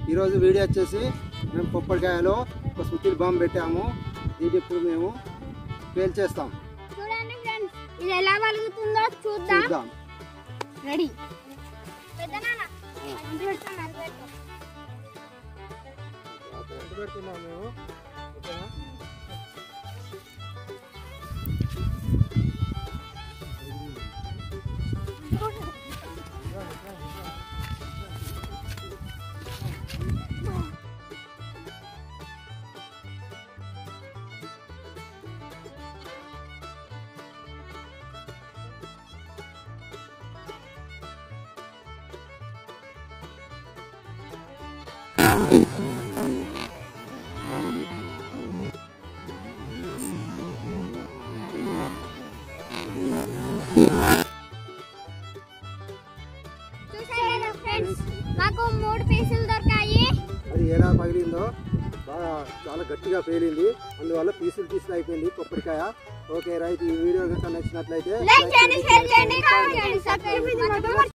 ఈరోజు వీడియో వచ్చేసి మేము పొప్పడికాయలో ఒక సుత్తిల్ బాంబు పెట్టాము దీన్ని ఇప్పుడు మేము పేల్చేస్తాం చూడండి ఫ్రెండ్స్ ఇది ఎలా వలుగుతుందో చూద్దాం చూద్దాం రెడీ పెద్ద నాన్న మందు పెడతాను అది పెట్టు. పెడుతున్నాం మేము ఓకేనా చూసారు కదా ఫ్రెండ్స్ మాకు మూడు పీసులు దొరికాయి అది ఎలా పగిలిందో బాగా చాలా గట్టిగా పేలింది అందువల్ల పీసులు పీసులు అయిపోయింది కొబ్బరికాయ ఓకే రైట్ ఈ వీడియో కనుక నచ్చినట్లయితే లైక్ చేయండి షేర్ చేయండి కామెంట్ చేయండి సబ్స్క్రైబ్ చేయండి